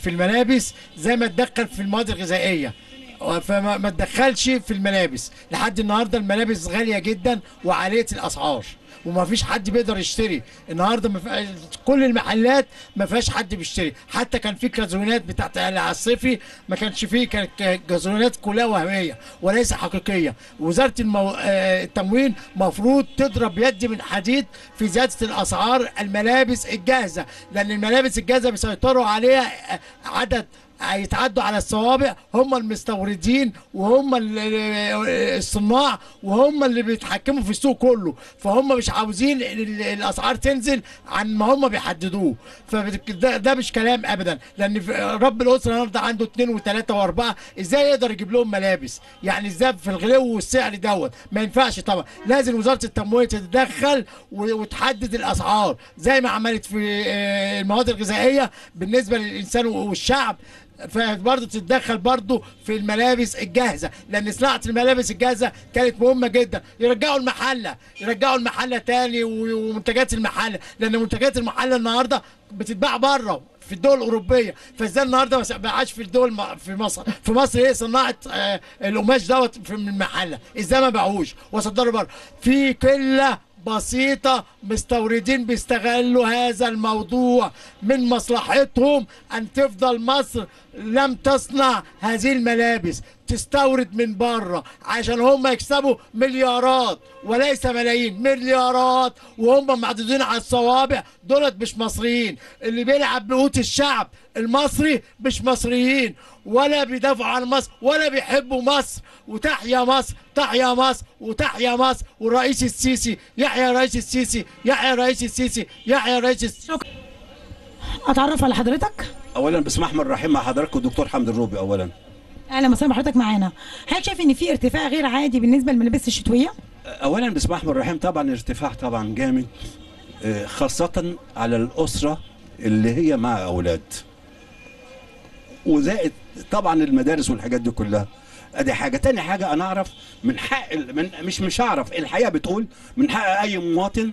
في الملابس زي ما تدخل في المواد الغذائيه فما ما تدخلش في الملابس لحد النهارده الملابس غاليه جدا وعاليه الاسعار وما فيش حد بيقدر يشتري النهارده ما في- كل المحلات ما فيهاش حد بيشتري حتى كان في كازونات بتاعت العصيفي ما كانش فيه كانت كازونات كلها وهميه وليس حقيقيه وزاره المو... آه، التموين مفروض تضرب يد من حديد في زياده الاسعار الملابس الجاهزه لان الملابس الجاهزه بيسيطروا عليها آه، عدد هيتعدوا على الصوابع هم المستوردين وهم ال- ال- الصناع وهم اللي بيتحكموا في السوق كله فهم مش عاوزين ال- الاسعار تنزل عن ما هم بيحددوه فده ده مش كلام ابدا لان في- رب الاسره النهارده عنده اثنين وثلاثه واربعه ازاي يقدر يجيب لهم ملابس يعني ازاي في الغلو والسعر دوت ما ينفعش طبعا لازم وزاره التموين تتدخل و- وتحدد الاسعار زي ما عملت في آه، المواد الغذائيه بالنسبه للانسان والشعب فبرضه تتدخل برضه في الملابس الجاهزه لان صناعه الملابس الجاهزه كانت مهمه جدا يرجعوا المحله يرجعوا المحله تاني و- ومنتجات المحله لان منتجات المحله النهارده بتتباع بره في الدول الاوروبيه فازاي النهارده ما بقاش في الدول م- في مصر في مصر هي صناعه آه، القماش دوت في من المحله ازاي ما باعوش وصدروا بره في قله بسيطة مستوردين بيستغلوا هذا الموضوع من مصلحتهم أن تفضل مصر لم تصنع هذه الملابس تستورد من بره عشان هم يكسبوا مليارات وليس ملايين مليارات وهم معدودين على الصوابع دولت مش مصريين اللي بيلعب بقوت الشعب المصري مش مصريين ولا بيدافعوا عن مصر ولا بيحبوا مصر وتحيا مصر تحيا مصر وتحيا مصر والرئيس السيسي يحيى رئيس السيسي يحيى رئيس السيسي يحيى رئيس السيسي اتعرف على حضرتك اولا بسم الله الرحمن الرحيم مع حضراتكم الدكتور حمد الروبي اولا اهلا وسهلا بحضرتك معانا هل شايف ان في ارتفاع غير عادي بالنسبه للملابس الشتويه اولا بسم الله الرحمن الرحيم طبعا ارتفاع طبعا جامد آه، خاصه على الاسره اللي هي مع اولاد وزائد طبعا المدارس والحاجات دي كلها ادي حاجه تاني حاجه انا اعرف من حق ال- من مش مش اعرف الحقيقه بتقول من حق اي مواطن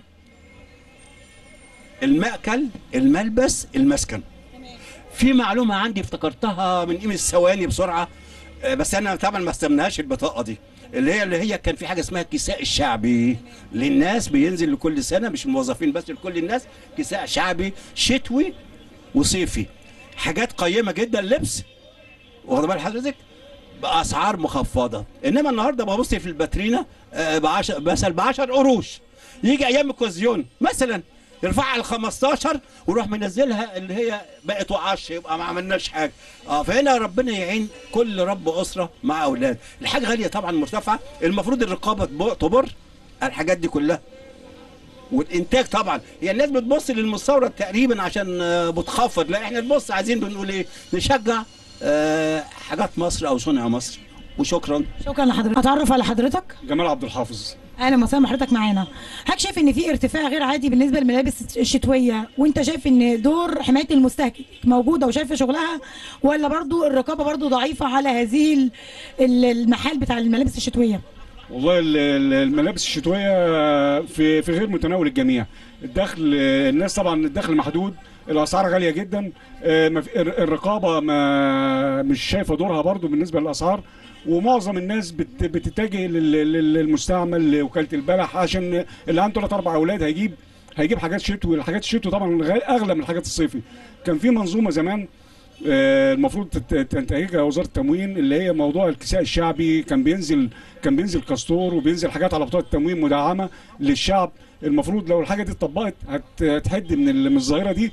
المأكل الملبس المسكن في معلومه عندي افتكرتها من قيمه ثواني بسرعه آه، بس انا طبعا ما استمناهاش البطاقه دي اللي هي اللي هي كان في حاجه اسمها الكساء الشعبي للناس بينزل لكل سنه مش الموظفين بس لكل الناس كساء شعبي شتوي وصيفي حاجات قيمه جدا لبس واخد بال حضرتك باسعار مخفضه انما النهارده ببص في الباترينا آه، بعشر مثلا ب 10 قروش يجي ايام الكوزيون مثلا يرفعها ل 15 ويروح منزلها اللي هي بقت وعش يبقى ما عملناش حاجه اه فهنا ربنا يعين كل رب اسره مع اولاد الحاجه غاليه طبعا مرتفعه المفروض الرقابه تب- تبر على الحاجات دي كلها والانتاج طبعا هي الناس بتبص للمستورد تقريبا عشان آه، بتخفض لا احنا نبص عايزين بنقول ايه نشجع آه، حاجات مصر او صنع مصر وشكرا شكرا لحضرتك اتعرف على حضرتك جمال عبد الحافظ اهلا وسهلا بحضرتك معانا هل شايف ان في ارتفاع غير عادي بالنسبه للملابس الشتويه وانت شايف ان دور حمايه المستهلك موجوده وشايفه شغلها ولا برضو الرقابه برضو ضعيفه على هذه ال- ال- المحال بتاع الملابس الشتويه والله ال- ال- الملابس الشتويه في في غير متناول الجميع الدخل الناس طبعا الدخل محدود الاسعار غاليه جدا آه، ما في- الر- الرقابه ما مش شايفه دورها برضو بالنسبه للاسعار ومعظم الناس بت- بتتجه لل- لل- للمستعمل لوكاله البلح عشان اللي عنده ثلاث اربع اولاد هيجيب هيجيب حاجات شتوي الحاجات الشتوي طبعا غ- اغلى من الحاجات الصيفي كان في منظومه زمان آه، المفروض تت- تنتهجها وزاره التموين اللي هي موضوع الكساء الشعبي كان بينزل كان بينزل كاستور وبينزل حاجات على بطاقه تموين مدعمه للشعب المفروض لو الحاجه دي اتطبقت هت- هتحد من ال- من الظاهره دي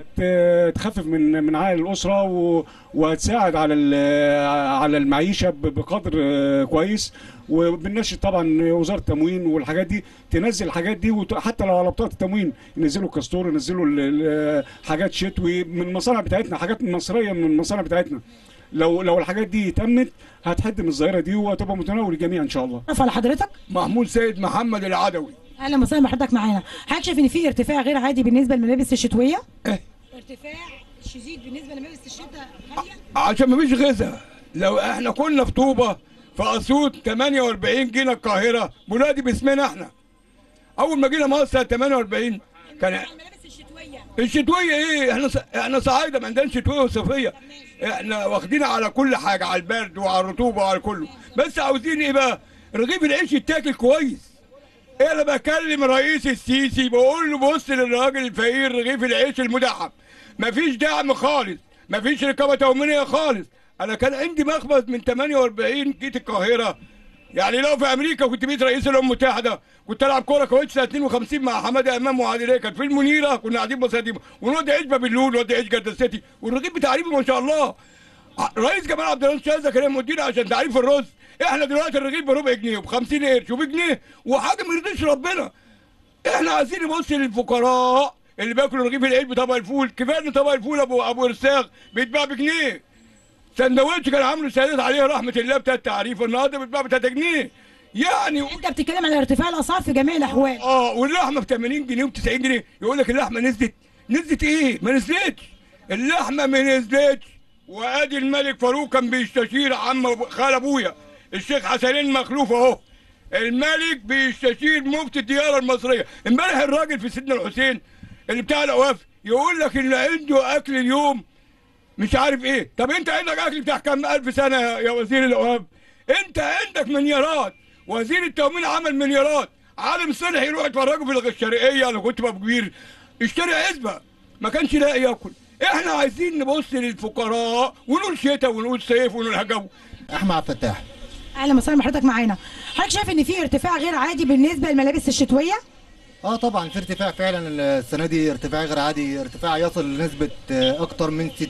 وهتخفف من من عائل الاسره و- وهتساعد على ال- على المعيشه ب- بقدر آه، كويس وبنناشد طبعا وزاره التموين والحاجات دي تنزل الحاجات دي وت- حتى لو على بطاقه التموين ينزلوا كاستور ينزلوا ال- ال- حاجات شتوي من المصانع بتاعتنا حاجات مصريه من المصانع بتاعتنا لو لو الحاجات دي تمت هتحد من الظاهره دي وهتبقى متناول الجميع ان شاء الله اتعرف على حضرتك محمود سيد محمد العدوي اهلا وسهلا بحضرتك معانا هل شايف ان في ارتفاع غير عادي بالنسبه للملابس الشتويه إيه؟ ارتفاع شديد بالنسبه لملابس الشتاء غاليه عشان مفيش غذاء لو احنا كنا في طوبه في اسيوط 48 جينا القاهره بنادي باسمنا احنا اول ما جينا مصر 48 كان الملابس الشتويه الشتويه ايه احنا ص... احنا صعايده ما عندناش شتويه وصيفيه احنا واخدين على كل حاجه على البرد وعلى الرطوبه وعلى كله بس عاوزين ايه بقى رغيف العيش يتاكل كويس انا بكلم رئيس السيسي بقول له بص للراجل الفقير رغيف العيش المدعم مفيش دعم خالص مفيش رقابه تأمينية خالص انا كان عندي مخبز من 48 جيت القاهره يعني لو في امريكا كنت بقيت رئيس الامم المتحده كنت العب كوره كويس سنه 52 مع حماده امام وعادل كان في المنيره كنا قاعدين بصيادين ونودي عيش بابلول ونودي عيش جده سيتي والرغيف بتاع عريبي ما شاء الله ع- رئيس جمال عبد الرحمن شاذة كان مدير عشان تعريف الرز احنا دلوقتي الرغيف بربع جنيه وب 50 قرش وبجنيه وحاجه ما يرضيش ربنا احنا عايزين نبص للفقراء اللي بياكلوا رغيف العيش بطبق الفول كفايه ان طبق الفول ابو ابو رساغ بيتباع بجنيه سندوتش كان عامله السيدات عليه رحمه الله بتاع التعريف النهارده بيتباع ب 3 جنيه يعني انت بتتكلم على ارتفاع الاسعار في جميع الاحوال اه واللحمه ب 80 جنيه و90 جنيه يقول لك اللحمه نزلت نزلت ايه؟ ما نزلتش اللحمه ما نزلتش وادي الملك فاروق كان بيستشير عم أبو- خال ابويا الشيخ حسنين مخلوف اهو الملك بيستشير مفتي الديار المصريه امبارح الراجل في سيدنا الحسين اللي بتاع الاوقاف يقول لك اللي عنده اكل اليوم مش عارف ايه طب انت عندك اكل بتاع كام الف سنه يا وزير الاوقاف انت عندك مليارات وزير التموين عمل مليارات عالم صالح يروح يتفرجوا في الشرقيه انا كنت بابو كبير اشتري عزبه ما كانش لاقي ياكل احنا عايزين نبص للفقراء ونقول شتاء ونقول صيف ونقول جو احمد عبد الفتاح اهلا وسهلا بحضرتك معانا حضرتك شايف ان في ارتفاع غير عادي بالنسبه للملابس الشتويه اه طبعا في ارتفاع فعلا السنه دي ارتفاع غير عادي ارتفاع يصل لنسبه آه، اكتر من 60%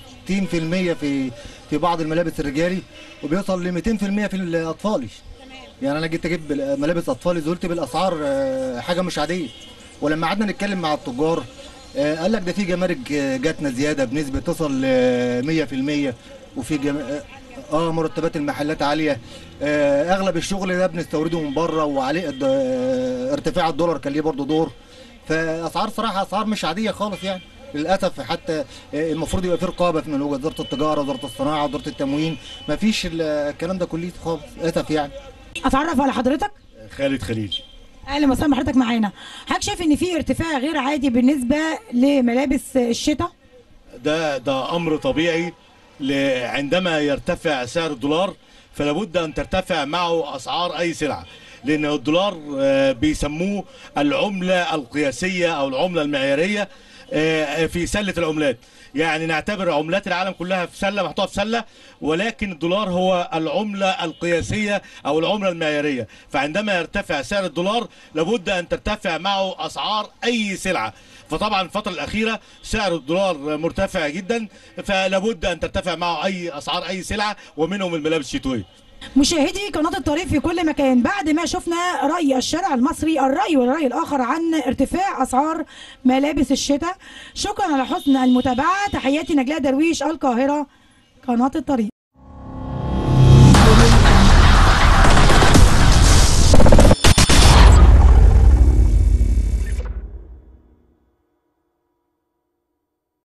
في في بعض الملابس الرجالي وبيوصل ل 200% في الاطفالي يعني انا جيت اجيب ملابس اطفالي زولت بالاسعار آه، حاجه مش عاديه ولما قعدنا نتكلم مع التجار آه، قال لك ده في جمارك آه، جاتنا زياده بنسبه تصل ل 100% وفي جم... اه مرتبات المحلات عاليه آه اغلب الشغل ده بنستورده من بره وعليه الد- آه ارتفاع الدولار كان ليه برضه دور فاسعار صراحه اسعار مش عاديه خالص يعني للاسف حتى آه، المفروض يبقى في رقابه من وزاره التجاره وزاره الصناعه وزاره التموين مفيش ال- الكلام ده كله خالص للاسف يعني اتعرف على حضرتك خالد خليل اهلا وسهلا بحضرتك معانا حضرتك شايف ان في ارتفاع غير عادي بالنسبه لملابس الشتاء ده ده امر طبيعي ل- عندما يرتفع سعر الدولار فلا بد ان ترتفع معه اسعار اي سلعه لان الدولار آه، بيسموه العمله القياسيه او العمله المعياريه آه، في سله العملات يعني نعتبر عملات العالم كلها في سله محطوطه في سله ولكن الدولار هو العمله القياسيه او العمله المعياريه فعندما يرتفع سعر الدولار لابد ان ترتفع معه اسعار اي سلعه فطبعا الفترة الأخيرة سعر الدولار مرتفع جدا فلابد أن ترتفع معه أي أسعار أي سلعة ومنهم الملابس الشتوية مشاهدي قناة الطريق في كل مكان بعد ما شفنا رأي الشارع المصري الرأي والرأي الآخر عن ارتفاع أسعار ملابس الشتاء شكرا على حسن المتابعة تحياتي نجلاء درويش القاهرة قناة الطريق